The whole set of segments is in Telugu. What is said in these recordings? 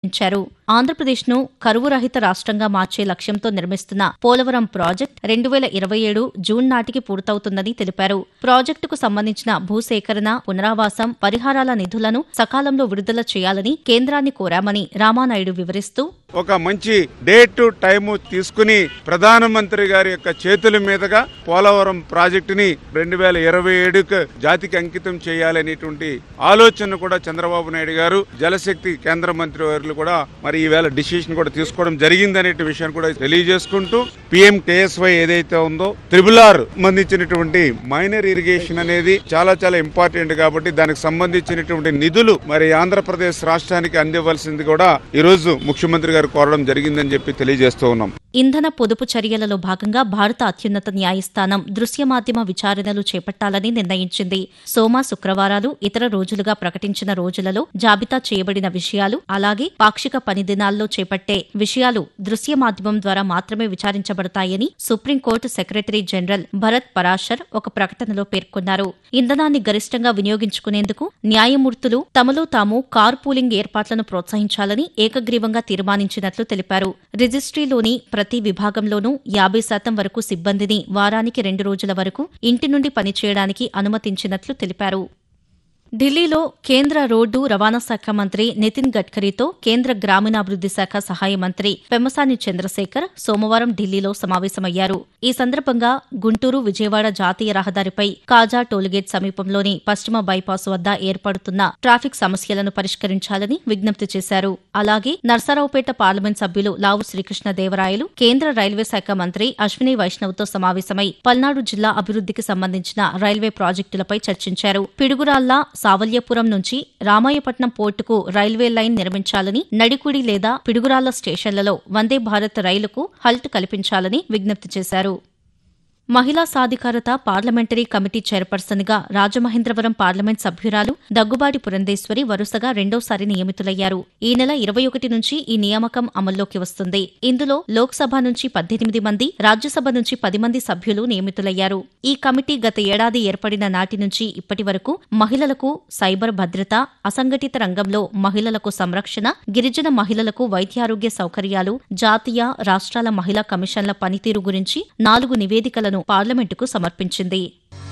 వెల్లడించారు ఆంధ్రప్రదేశ్ను కరువు రహిత రాష్ట్రంగా మార్చే లక్ష్యంతో నిర్మిస్తున్న పోలవరం ప్రాజెక్ట్ రెండు వేల ఇరవై ఏడు జూన్ నాటికి పూర్తవుతుందని తెలిపారు ప్రాజెక్టుకు సంబంధించిన భూసేకరణ పునరావాసం పరిహారాల నిధులను సకాలంలో విడుదల చేయాలని కేంద్రాన్ని కోరామని రామానాయుడు వివరిస్తూ ఒక మంచి డేట్ టైము తీసుకుని ప్రధానమంత్రి గారి యొక్క చేతుల మీదుగా పోలవరం ప్రాజెక్టుని రెండు వేల ఇరవై ఏడుకు జాతికి అంకితం చేయాలనేటువంటి ఆలోచన కూడా చంద్రబాబు నాయుడు గారు జలశక్తి కేంద్ర మంత్రి వారు కూడా మరి ఈవేళ డిసిషన్ కూడా తీసుకోవడం జరిగిందనే విషయాన్ని కూడా తెలియజేసుకుంటూ పిఎం కేఎస్వై ఏదైతే ఉందో త్రిబుల్ ఆర్ సంబంధించినటువంటి మైనర్ ఇరిగేషన్ అనేది చాలా చాలా ఇంపార్టెంట్ కాబట్టి దానికి సంబంధించినటువంటి నిధులు మరి ఆంధ్రప్రదేశ్ రాష్ట్రానికి అందివ్వాల్సింది కూడా ఈ రోజు ముఖ్యమంత్రి గారు కోరడం జరిగిందని చెప్పి తెలియజేస్తూ ఉన్నాం ఇంధన పొదుపు చర్యలలో భాగంగా భారత అత్యున్నత న్యాయస్థానం దృశ్య మాధ్యమ విచారణలు చేపట్టాలని నిర్ణయించింది సోమ శుక్రవారాలు ఇతర రోజులుగా ప్రకటించిన రోజులలో జాబితా చేయబడిన విషయాలు అలాగే పాక్షిక పని దినాల్లో చేపట్టే విషయాలు దృశ్య మాధ్యమం ద్వారా మాత్రమే విచారించబడతాయని supreme court secretary general Bharat Parashar ఒక ప్రకటనలో పేర్కొన్నారు ఇంధనాన్ని గరిష్టంగా వినియోగించుకునేందుకు న్యాయమూర్తులు తమలో తాము కార్ పూలింగ్ ఏర్పాట్లను ప్రోత్సహించాలని ఏకగ్రీవంగా తీర్మానించినట్లు తెలిపారు రిజిస్ట్రీలోని ప్రతి విభాగంలోనూ యాభై శాతం వరకు సిబ్బందిని వారానికి రెండు రోజుల వరకు ఇంటి నుండి పనిచేయడానికి అనుమతించినట్లు తెలిపారు ఢిల్లీలో కేంద్ర రోడ్డు రవాణా శాఖ మంత్రి నితిన్ గడ్కరీతో కేంద్ర గ్రామీణాభివృద్ది శాఖ సహాయ మంత్రి పెమ్మసాని చంద్రశేఖర్ సోమవారం ఢిల్లీలో సమావేశమయ్యారు ఈ సందర్భంగా గుంటూరు విజయవాడ జాతీయ రహదారిపై కాజా టోల్గేట్ సమీపంలోని పశ్చిమ బైపాస్ వద్ద ఏర్పడుతున్న ట్రాఫిక్ సమస్యలను పరిష్కరించాలని విజ్ఞప్తి చేశారు అలాగే నర్సరావుపేట పార్లమెంట్ సభ్యులు లావు శ్రీకృష్ణదేవరాయలు కేంద్ర రైల్వే శాఖ మంత్రి అశ్విని వైష్ణవ్తో సమావేశమై పల్నాడు జిల్లా అభివృద్దికి సంబంధించిన రైల్వే ప్రాజెక్టులపై చర్చించారు పిడుగురాళ్ల సావల్యపురం నుంచి రామాయపట్నం పోర్టుకు రైల్వే లైన్ నిర్మించాలని నడికుడి లేదా పిడుగురాళ్ల స్టేషన్లలో వందే భారత్ రైలుకు హల్ట్ కల్పించాలని విజ్ఞప్తి చేశారు మహిళా సాధికారత పార్లమెంటరీ కమిటీ చైర్పర్సన్ గా రాజమహేంద్రవరం పార్లమెంట్ సభ్యురాలు దగ్గుబాటి పురంధేశ్వరి వరుసగా రెండోసారి నియమితులయ్యారు ఈ నెల ఇరవై ఒకటి నుంచి ఈ నియామకం అమల్లోకి వస్తుంది ఇందులో లోక్సభ నుంచి పద్దెనిమిది మంది రాజ్యసభ నుంచి పది మంది సభ్యులు నియమితులయ్యారు ఈ కమిటీ గత ఏడాది ఏర్పడిన నాటి నుంచి ఇప్పటి వరకు మహిళలకు సైబర్ భద్రత అసంఘటిత రంగంలో మహిళలకు సంరక్షణ గిరిజన మహిళలకు వైద్యారోగ్య సౌకర్యాలు జాతీయ రాష్ట్రాల మహిళా కమిషన్ల పనితీరు గురించి నాలుగు నివేదికలను పార్లమెంటుకు సమర్పించింది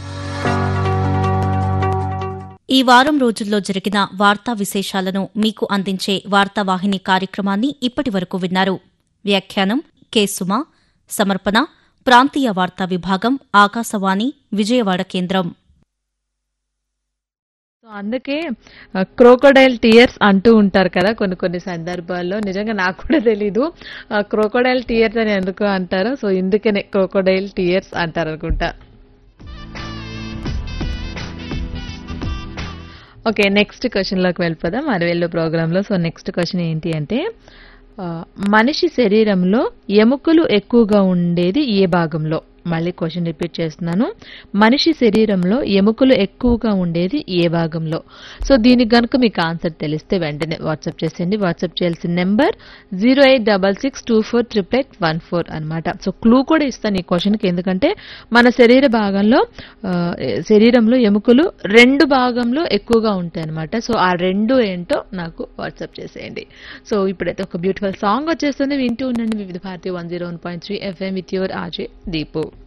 ఈ వారం రోజుల్లో జరిగిన వార్తా విశేషాలను మీకు అందించే వార్తావాహిని కార్యక్రమాన్ని ఇప్పటి వరకు విన్నారు వ్యాఖ్యానం కె సుమ సమర్పణ ప్రాంతీయ వార్తా విభాగం ఆకాశవాణి విజయవాడ కేంద్రం సో అందుకే క్రోకోడైల్ టీయర్స్ అంటూ ఉంటారు కదా కొన్ని కొన్ని సందర్భాల్లో నిజంగా నాకు కూడా తెలీదు క్రోకోడైల్ టీయర్స్ అని ఎందుకు అంటారో సో ఇందుకనే క్రోకోడైల్ టీయర్స్ అంటారు అనుకుంటా ఓకే నెక్స్ట్ క్వశ్చన్లోకి వెళ్ళిపోదాం అరవేళ్ళు ప్రోగ్రాంలో సో నెక్స్ట్ క్వశ్చన్ ఏంటి అంటే ఆ, మనిషి శరీరంలో ఎముకలు ఎక్కువగా ఉండేది ఏ భాగంలో మళ్ళీ క్వశ్చన్ రిపీట్ చేస్తున్నాను మనిషి శరీరంలో ఎముకలు ఎక్కువగా ఉండేది ఏ భాగంలో సో దీనికి గనుక మీకు ఆన్సర్ తెలిస్తే వెంటనే వాట్సాప్ చేసేయండి వాట్సాప్ చేయాల్సిన number zero eight double six two four triple eight one four అనమాట సో క్లూ కూడా ఇస్తాను ఈ క్వశ్చన్కి ఎందుకంటే మన శరీర భాగంలో ఆ, శరీరంలో ఎముకలు రెండు భాగంలో ఎక్కువగా ఉంటాయి అనమాట సో ఆ రెండు ఏంటో నాకు వాట్సాప్ చేసేయండి సో ఇప్పుడైతే ఒక బ్యూటిఫుల్ సాంగ్ వచ్చేస్తుంది వింటూ ఉండండి Vividh Bharati one zero one point three FM with your RJ Deepu